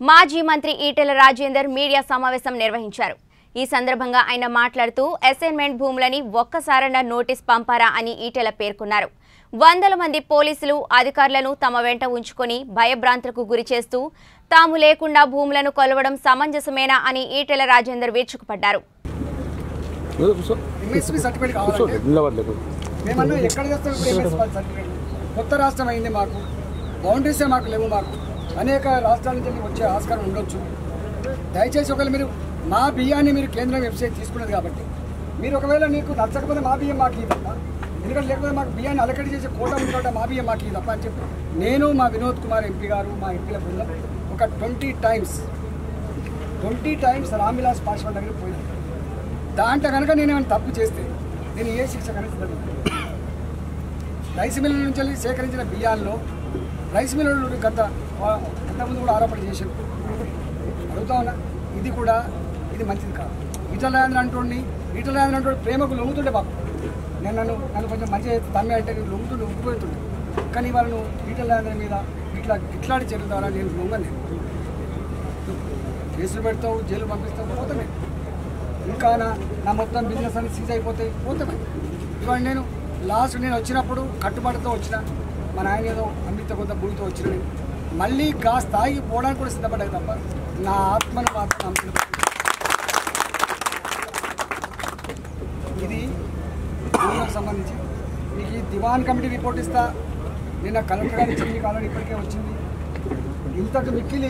మాజీ మంత్రి ఈటెల రాజేందర్ మీడియా సమావేశం నిర్వహించారు ఈ సందర్భంగా ఆయన మాట్లాడుతూ అసైన్మెంట్ భూములని ఒక్కసారన్న నోటీస్ పంపారా అని ఈటెల పేర్కొన్నారు వందల మంది పోలీసులు అధికారులను తమ వెంట ఉంచుకొని భయభ్రాంతులకు గురి చేస్తూ తాము లేకుండా భూములను కొలవడం సమంజసమేనా అని ఈటెల రాజేందర్ విరుచుకుపడ్డారు ఏదో కూర్చో ఎంఎస్పీ సర్టిఫికేట్ కూర్చో కావాలంటే నిలబడలేదు మేమన్నా ఎక్కడ చేస్తాం ఇప్పుడు ఎంఎస్పీ సర్టిఫికేట్ కొత్త రాష్ట్రం అయింది మాకు బౌండరీసే మాకు లేవు మాకు అనేక రాష్ట్రాల నుంచి వచ్చే ఆస్కారం ఉండొచ్చు దయచేసి ఒకవేళ మీరు మా బియ్యాన్ని మీరు కేంద్రం వెబ్సైట్ తీసుకున్నది కాబట్టి మీరు ఒకవేళ నీకు నచ్చకపోతే మా బియ్యం మాకు ఇది తప్ప ఎందుకంటే లేకపోతే మాకు బియ్యాన్ని అలకటి చేసే కోట ఉంది కాబట్టి మా బియ్యం మాకు ఇది తప్ప అని చెప్పి నేను మా వినోద్ కుమార్ ఎంపీ గారు మా ఎంపీల బృందం ఒక twenty times twenty times Ramvilas Paswan దగ్గరికి పోయినాను దాంట్లో కనుక నేను ఏమైనా తప్పు చేస్తే నేను ఏ శిక్ష కనుక రైస్ మిల్లుల నుంచి వెళ్ళి సేకరించిన బియ్యాల్లో రైస్ మిల్లులు గత వా- అంతకుముందు కూడా ఆరోపణ చేశారు అడుగుతా ఉన్నా ఇది కూడా ఇది మంచిది కాదు ఈటలాంధ్ర అంటుండి ఈటలాంధ్ర అంటుండే ప్రేమకు లొంగుతుండే బాబు నేను నన్ను నన్ను కొంచెం మంచిగా తమ్మి అంటే నేను లొంగుతుండే ఉబ్బిపోతుండే కానీ వాళ్ళను ఈటలాంధ్ర మీద ఇట్లా ఇట్లాంటి చర్యల ద్వారా నేను లొంగను నేను కేసులు పెడతావు జైలు పంపిస్తావు పోతామే ఇంకా నా నా మొత్తం బిజినెస్ అన్ని సీజ్ అయిపోతాయి పోతామే ఇవాళ నేను లాస్ట్ నేను వచ్చినప్పుడు కట్టుబాటుతో వచ్చిన మా నాయన ఏదో అమిత కొంత భూమితో వచ్చిన నేను మళ్ళీ గా స్థాయికి పోవడానికి కూడా సిద్ధపడ్డాయి తప్ప నా ఆత్మను మాత్రం నమ్ముకుని ఇది భూములకు సంబంధించి మీకు ఈ దివాన్ కమిటీ రిపోర్ట్ ఇస్తా నిన్న కలెక్టర్ గారు ఇచ్చింది మీకు ఆల్రెడీ ఇప్పటికే వచ్చింది ఇంతకు మిక్కిలి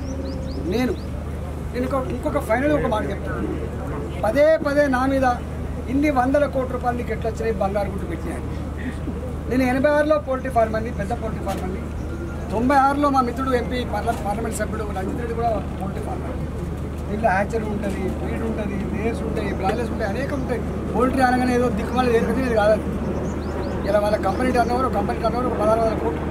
నేను నేను ఇంకొక ఇంకొక ఫైనల్ ఒక మాట చెప్తాను పదే పదే నా మీద ఇన్ని వందల కోట్ల రూపాయలు నీకు ఎట్లా వచ్చినాయి బంగారు గుడ్డు పెట్టినాయి నేను ఎనభై ఆరులో పోల్ట్రీ ఫార్మ్ అండి పెద్ద పోల్ట్రీ ఫార్మ్ అండి తొంభై ఆరులో మా మిత్రుడు ఎంపీ పార్ల పార్లమెంట్ సభ్యుడు రంజిత్ రెడ్డి కూడా పోల్ట్రీ ఫార్మ్ అండి దీంట్లో హ్యాచరీ ఉంటుంది ఫీడ్ ఉంటుంది లేయర్స్ ఉంటాయి బ్రాయిలర్స్ ఉంటాయి అనేక ఉంటాయి పోల్ట్రీ అనగానే ఏదో దిక్కుమాలి ఏది ఇది కాదు ఇలా వాళ్ళ company turnover company turnover పదహారు వందల కోట్లు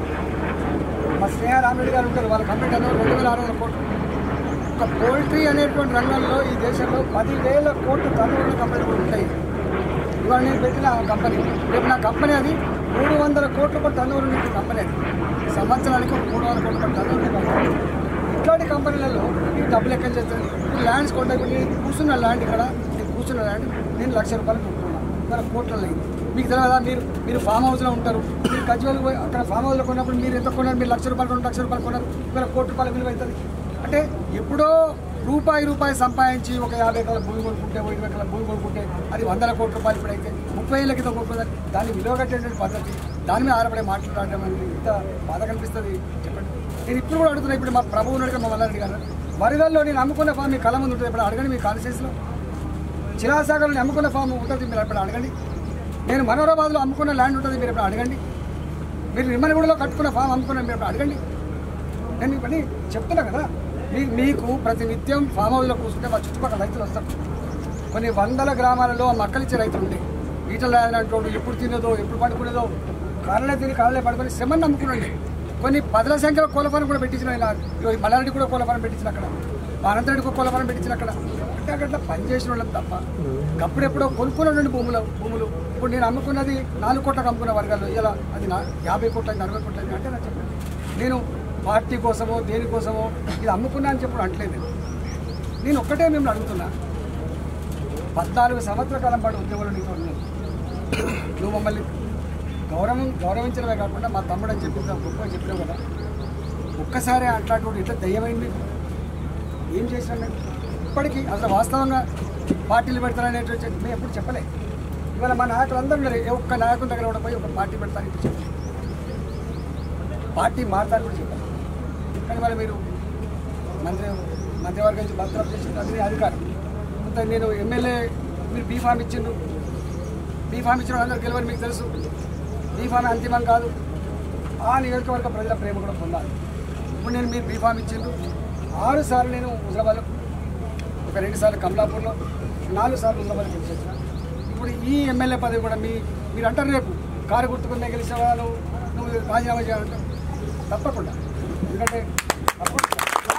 మా స్నేహ రామరెడ్డి గారు ఉంటారు వాళ్ళ కంపెనీ టర్న్ ఓవర్ రెండు వేల ఆరు వందల కోట్లు ఒక పోల్ట్రీ అనేటువంటి రంగంలో ఈ దేశంలో పదివేల కోట్ల టర్నోవర్ల కంపెనీలు కూడా ఉంటాయి ఇవాళ నేను పెట్టిన కంపెనీ రేపు నా కంపెనీ అది మూడు వందల కోట్ల రూపాయల టర్నోవర్ ఉన్న కంపెనీ అది సంవత్సరానికి ఒక మూడు వందల కోట్ల రూపాయల టర్నోవర్ కంపెనీ ఇట్లాంటి కంపెనీలలో ఈ డబ్బులు ఎక్కడ చేస్తాను ఈ ల్యాండ్స్ కొంటే ఇప్పుడు నేను కూర్చున్న ల్యాండ్ ఇక్కడ నేను కూర్చున్న ల్యాండ్ నేను లక్ష రూపాయలు కొనుక్కున్నాను మన కోట్లలో అయింది మీకు తెలియదా మీరు మీరు ఫామ్ హౌస్లో ఉంటారు మీరు గజ్వేల్ పోయి అక్కడ ఫామ్ హౌస్లో కొన్నప్పుడు మీరు ఎంత కొన్నారు మీరు లక్ష రూపాయలు రెండు లక్ష రూపాయలు కొన్నారు ఇక్కడ కోటి రూపాయల విలువ అవుతుంది అంటే ఎప్పుడో రూపాయి రూపాయి సంపాదించి ఒక యాభై ఎకరాల భూమి కొనుక్కుంటే ఒక ఇరవై ఎకరాల భూమి కొనుక్కుంటే అది వందల కోట్ల రూపాయలు ఇప్పుడైతే ముప్పై ఏళ్ళ క్రితం కొనుక్కుంటారు దాన్ని విలువ కట్టేటువంటి పద్ధతి దాని మీద ఆధారపడే మాట్లాడడం అనేది ఇంత బాధ కనిపిస్తుంది చెప్పండి నేను ఇప్పుడు కూడా అడుగుతున్నా ఇప్పుడు మా ప్రభువు ఉన్నాడు కదా, మా వల్లారెడ్డి గారు వరిదల్లో నేను అమ్ముకున్న ఫామ్ మీ కళ ముందు ఉంటుంది ఇప్పుడు అడగండి మీ కాన్స్టిట్యూన్స్లో చిరాసాగర్లో నేను అమ్ముకున్న ఫామ్ ఉంటుంది మీరు ఎప్పుడు అడగండి నేను మనోరాబాద్లో అమ్ముకున్న ల్యాండ్ ఉంటుంది మీరు ఎప్పుడు అడగండి మీరు నిమ్మనగూడలో కట్టుకున్న ఫామ్ అమ్ముకున్న మీరు ఎప్పుడు అడగండి నేను ఇవన్నీ చెప్తున్నా కదా మీ మీకు ప్రతి నిత్యం ఫామ్ హౌస్లో కూర్చుంటే మా చుట్టుపక్కల రైతులు వస్తారు కొన్ని వందల గ్రామాలలో మక్కలిచ్చే రైతులు ఉండే ఈటలు అంటోడు ఎప్పుడు తినేదో ఎప్పుడు పడుకునేదో కాళ్ళే తిని కాళ్ళే పడుకొని శ్రమని నమ్ముకునండి కొన్ని పదుల సంఖ్యలో కోలఫారం కూడా పెట్టించిన ఆయన ఇగో ఈ మల్లారెడ్డి కూడా కోలఫారం పెట్టించిన అక్కడ మా అనంతరెడ్డి కూడా కోలఫారం పెట్టించిన అక్కడ అంటే అక్కడ పని చేసిన వాళ్ళం తప్ప అప్పుడెప్పుడో కొనుక్కున్నటువంటి భూములు భూములు ఇప్పుడు నేను అమ్ముకున్నది నాలుగు కోట్లకు అమ్ముకున్న వర్గాల్లో ఇలా అది నా యాభై కోట్లకి అరవై కోట్లకి అంటే నాకు చెప్పండి నేను పార్టీ కోసమో దేనికోసమో ఇది అమ్ముకున్నా అని చెప్పడం అంటలేదు నేను. నేను ఒక్కటే మిమ్మల్ని అడుగుతున్నా పద్నాలుగు సంవత్సరాల కాలం పాటు ఉద్యోగంలో నీతో ఉన్నాను నువ్వు మమ్మల్ని గౌరవం గౌరవించడమే కాకుండా మా తమ్ముడు అని చెప్పి గొప్పగా చెప్పినావు కదా ఒక్కసారి అట్లాంటి ఇట్లా దయ్యమైంది మీకు ఏం చేసినా మేము ఇప్పటికీ అసలు వాస్తవంగా పార్టీలు పెడతారనేటువంటి మేము ఎప్పుడు చెప్పలే ఇవాళ మా నాయకులు అందరూ ఉన్నారు ఏ ఒక్క నాయకుల దగ్గర కూడా పోయి ఒక పార్టీ పెడతారని ఇప్పుడు చెప్పలేదు పార్టీ మారుతారని కూడా చెప్పారు కానీ మరి మీరు మంత్రి మంత్రివర్గం నుంచి భద్రత చేసింది అది మీ అధికారం అంత నేను ఎమ్మెల్యే మీరు బీఫామ్ ఇచ్చిండ్రు బీఫామ్ ఇచ్చిన వాళ్ళందరూ గెలవని మీకు తెలుసు బీఫామ్ అంతిమం కాదు ఆ నియోజకవర్గ ప్రజల ప్రేమ కూడా పొందాలి ఇప్పుడు నేను మీరు బీఫామ్ ఇచ్చిండ్రు ఆరు సార్లు నేను హుజరాబాద్లో ఒక రెండు సార్లు కమలాపూర్లో నాలుగు సార్లు హుజరాబాద్ గెలిచేసిన ఇప్పుడు ఈ ఎమ్మెల్యే పదవి కూడా మీ మీరు అంటారు రేపు కారు గుర్తుకునే గెలిచిన వాళ్ళు నువ్వు రాజీనామా చేయాలంటావు తప్పకుండా ఎందుకంటే తప్పకుండా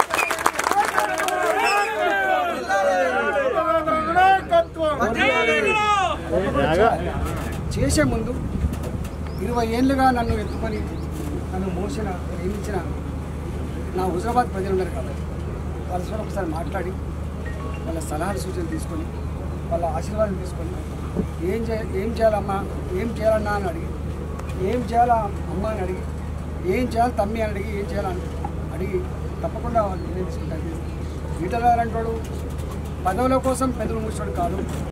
చేసే ముందు ఇరవై ఏళ్ళుగా నన్ను ఎత్తుకొని నన్ను మోసిన ప్రేమించిన నా హుజరాబాద్ ప్రజలు ఉన్నారు కాబట్టి వాళ్ళతో ఒకసారి మాట్లాడి వాళ్ళ సలహాలు సూచనలు తీసుకొని వాళ్ళ ఆశీర్వాదం తీసుకొని ఏం చే ఏం చేయాలమ్మా ఏం చేయాలన్నా అని అడిగి ఏం చేయాలా అమ్మ అని అడిగి ఏం చేయాలి తమ్మి అని అడిగి ఏం చేయాలని అడిగి తప్పకుండా వాళ్ళు నిర్ణయం తీసుకుంటారు ఈటల అలాంటి వాడు పదవుల కోసం పెదవులు మూసేవాడు కాదు